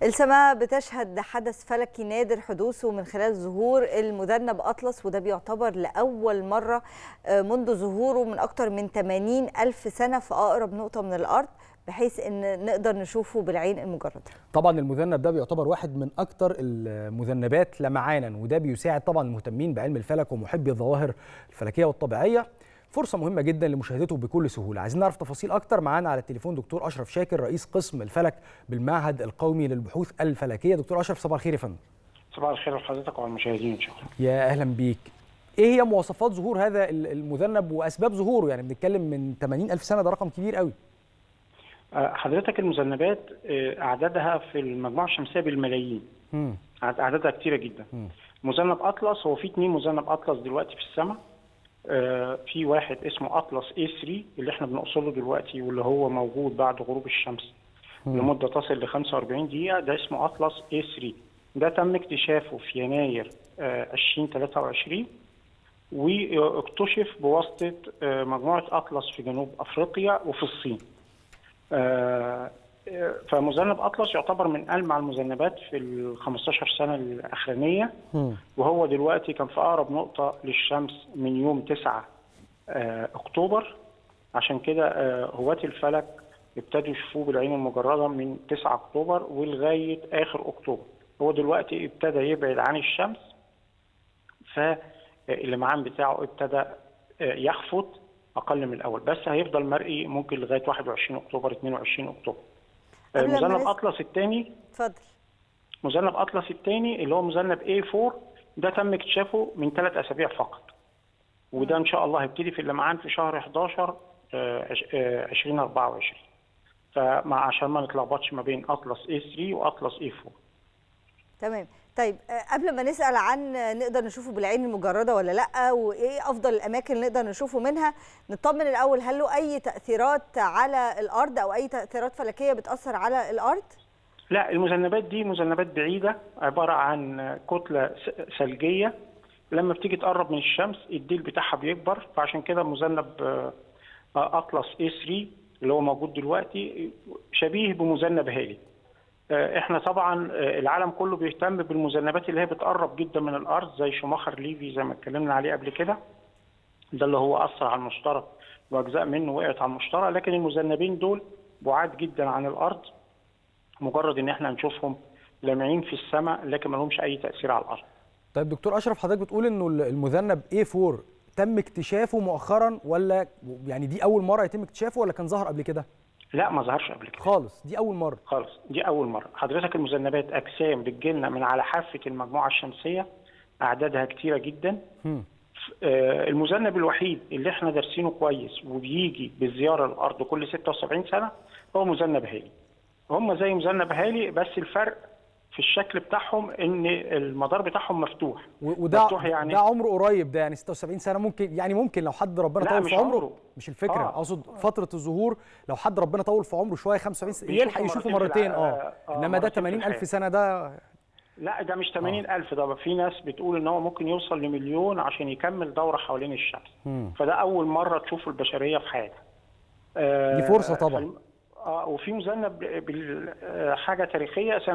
السماء بتشهد حدث فلكي نادر حدوثه من خلال ظهور المذنب أطلس وده بيعتبر لأول مرة منذ ظهوره من أكتر من 80 ألف سنة في أقرب نقطة من الأرض بحيث ان نقدر نشوفه بالعين المجرده. طبعا المذنب ده بيعتبر واحد من اكتر المذنبات لمعانا وده بيساعد طبعا المهتمين بعلم الفلك ومحبي الظواهر الفلكيه والطبيعيه فرصه مهمه جدا لمشاهدته بكل سهوله عايزين نعرف تفاصيل اكتر معانا على التليفون دكتور اشرف شاكر رئيس قسم الفلك بالمعهد القومي للبحوث الفلكيه دكتور اشرف صباح الخير يا فندم صباح الخير لحضرتك وعلى المشاهدين ان شاء الله يا اهلا بيك ايه هي مواصفات ظهور هذا المذنب واسباب ظهوره يعني بنتكلم من 80 الف سنه ده رقم كبير قوي حضرتك المذنبات اعدادها في المجموعه الشمسيه بالملايين مم. اعدادها كتيره جدا مم. مذنب اطلس هو في اثنين مذنب اطلس دلوقتي في السماء آه، في واحد اسمه اطلس A3 اللي احنا بنقصده دلوقتي واللي هو موجود بعد غروب الشمس لمده تصل ل 45 دقيقه ده اسمه اطلس A3 ده تم اكتشافه في يناير آه، 2023 واكتشف بواسطه آه، مجموعه اطلس في جنوب افريقيا وفي الصين آه، آه، فمذنب اطلس يعتبر من ألمع المذنبات في ال 15 سنه الاخرانيه مم. وهو دلوقتي كان في اقرب نقطه للشمس من يوم 9 آه، اكتوبر عشان كده آه، هواة الفلك ابتدوا يشوفوه بالعين المجرده من 9 اكتوبر ولغايه اخر اكتوبر هو دلوقتي ابتدى يبعد عن الشمس فاللمعان بتاعه ابتدى آه، يخفت اقل من الاول بس هيفضل مرئي ممكن لغايه 21 اكتوبر 22 اكتوبر آه، قبل ما مذنب نس- اطلس الثاني اتفضل. مذنب اطلس الثاني اللي هو مذنب A4 ده تم اكتشافه من ثلاث اسابيع فقط وده ان شاء الله هيبتدي في اللمعان في شهر 11 آه، عش- آه، 2024 فمع عشان ما نتلخبطش ما بين اطلس A3 واطلس A4 تمام طيب آه، قبل ما نسال عن آه، نقدر نشوفه بالعين المجرده ولا لا وايه افضل الاماكن اللي نقدر نشوفه منها نطمن الاول هل له اي تاثيرات على الارض او اي تاثيرات فلكيه بتاثر على الارض لا المذنبات دي مذنبات بعيدة عبارة عن كتلة س- ثلجية لما بتيجي تقرب من الشمس الديل بتاعها بيكبر فعشان كده مذنب آه، آه، أطلس A3 اللي هو موجود دلوقتي شبيه بمذنب هالي آه، احنا طبعا آه، العالم كله بيهتم بالمذنبات اللي هي بتقرب جدا من الارض زي شماخر ليفي زي ما اتكلمنا عليه قبل كده ده اللي هو اثر على المشتري واجزاء منه وقعت على المشتري لكن المذنبين دول بعاد جدا عن الارض مجرد ان احنا نشوفهم لامعين في السماء لكن ما لهمش اي تاثير على الارض طيب دكتور اشرف حضرتك بتقول انه المذنب A4 تم اكتشافه مؤخرا ولا يعني دي اول مره يتم اكتشافه ولا كان ظهر قبل كده لا ما ظهرش قبل كده خالص دي اول مره خالص دي اول مره حضرتك المذنبات اجسام بتجيلنا من على حافه المجموعه الشمسيه اعدادها كتيره جدا هم. آه، المذنب الوحيد اللي احنا دارسينه كويس وبيجي بالزياره للارض كل 76 سنه هو مذنب هالي هم زي مذنب هالي بس الفرق في الشكل بتاعهم ان المدار بتاعهم مفتوح و- وده مفتوح يعني ده عمره قريب ده يعني 76 سنه ممكن يعني ممكن لو حد ربنا لا، طول مش في عمره عمره. مش الفكره آه. اقصد فتره الظهور لو حد ربنا طول في عمره شويه 75 سنه بيشوفه يلحق يشوفه مرتين في مرتين الع- اه آه، انما ده مرتين في 80 الف الحياة. سنه ده لا ده مش 80000 ده في ناس بتقول ان هو ممكن يوصل لمليون عشان يكمل دوره حوالين الشمس مم. فده اول مره تشوف البشريه في حياتها آه، دي فرصة طبعاً. فالم- اه وفي مذنب بال- آه، حاجه تاريخيه سنه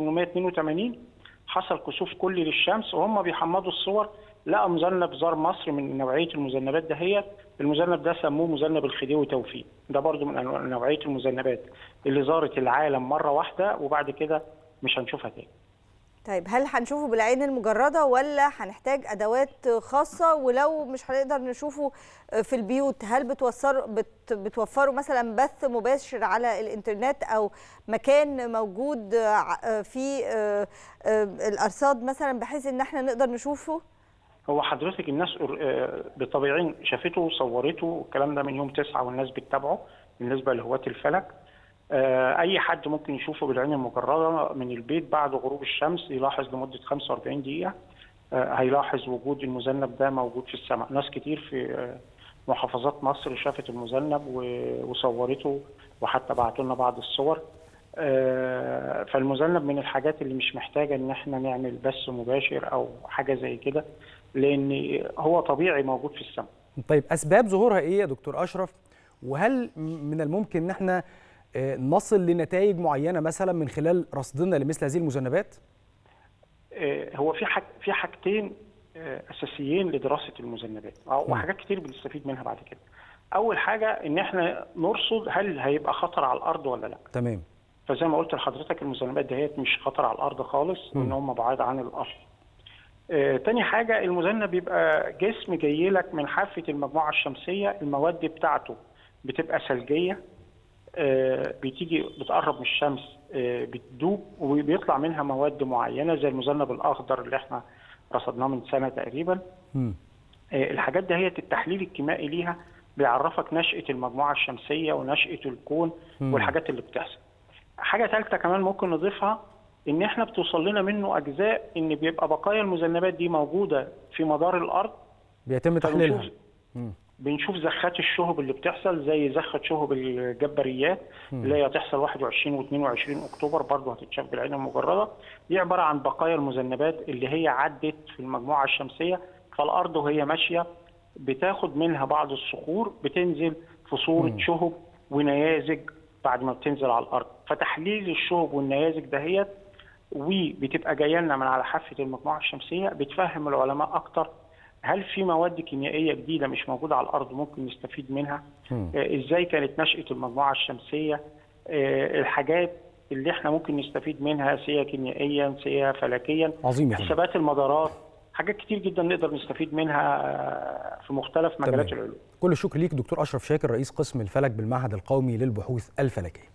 1882 حصل كسوف كلي للشمس وهم بيحمضوا الصور لقى مذنب زار مصر من نوعيه المذنبات دهيت المذنب ده سموه مذنب الخديوي توفيق ده برضو من أنواع- نوعيه المذنبات اللي زارت العالم مره واحده وبعد كده مش هنشوفها تاني طيب هل هنشوفه بالعين المجرده ولا هنحتاج ادوات خاصه ولو مش هنقدر نشوفه في البيوت هل بتوفروا بت بتوفروا مثلا بث مباشر على الانترنت او مكان موجود ع- في آه، آه، الارصاد مثلا بحيث ان احنا نقدر نشوفه هو حضرتك الناس آه، بطبيعين شافته وصورته والكلام ده من يوم تسعة والناس بتتابعه بالنسبة لهواة الفلك آه، أي حد ممكن يشوفه بالعين المجردة من البيت بعد غروب الشمس يلاحظ لمدة 45 دقيقة آه، هيلاحظ وجود المذنب ده موجود في السماء ناس كتير في آه، محافظات مصر شافت المذنب و- وصورته وحتى بعتوا لنا بعض الصور آه، فالمذنب من الحاجات اللي مش محتاجة إن احنا نعمل بث مباشر أو حاجة زي كده لأن هو طبيعي موجود في السماء طيب اسباب ظهورها ايه يا دكتور اشرف وهل م- من الممكن ان احنا آه، نصل لنتائج معينه مثلا من خلال رصدنا لمثل هذه المذنبات آه، هو في حاج في حاجتين آه، اساسيين لدراسه المذنبات أو- وحاجات كتير بنستفيد منها بعد كده اول حاجه ان احنا نرصد هل هيبقى خطر على الارض ولا لا تمام فزي ما قلت لحضرتك المذنبات دهيت مش خطر على الارض خالص وان هم بعاد عن الارض آه، تاني حاجة المذنب بيبقى جسم جاي لك من حافة المجموعة الشمسية المواد بتاعته بتبقى ثلجية آه، بتيجي بتقرب من الشمس آه، بتدوب وبيطلع منها مواد معينة زي المذنب الأخضر اللي احنا رصدناه من سنة تقريبا مم. آه، الحاجات ده هي التحليل الكيميائي ليها بيعرفك نشأة المجموعة الشمسية ونشأة الكون مم. والحاجات اللي بتحصل. حاجة ثالثة كمان ممكن نضيفها إن إحنا بتوصل لنا منه أجزاء إن بيبقى بقايا المذنبات دي موجودة في مدار الأرض بيتم تحليلها فبنشوف مم. بنشوف زخات الشهب اللي بتحصل زي زخة شهب الجبريات اللي هي هتحصل 21 و22 أكتوبر برضه هتتشاف بالعين المجردة دي عبارة عن بقايا المذنبات اللي هي عدت في المجموعة الشمسية فالأرض وهي ماشية بتاخد منها بعض الصخور بتنزل في صورة شهب ونيازك بعد ما بتنزل على الأرض فتحليل الشهب والنيازك دهيت وبتبقى جايه لنا من على حافه المجموعه الشمسيه بتفهم العلماء اكتر هل في مواد كيميائيه جديده مش موجوده على الارض ممكن نستفيد منها؟ مم. آه، ازاي كانت نشاه المجموعه الشمسيه؟ آه، الحاجات اللي احنا ممكن نستفيد منها سيا كيميائيا سيا فلكيا عظيم يا فندم حسابات المدارات حاجات كتير جدا نقدر نستفيد منها آه، في مختلف مجالات تمام. العلوم كل الشكر ليك دكتور اشرف شاكر رئيس قسم الفلك بالمعهد القومي للبحوث الفلكيه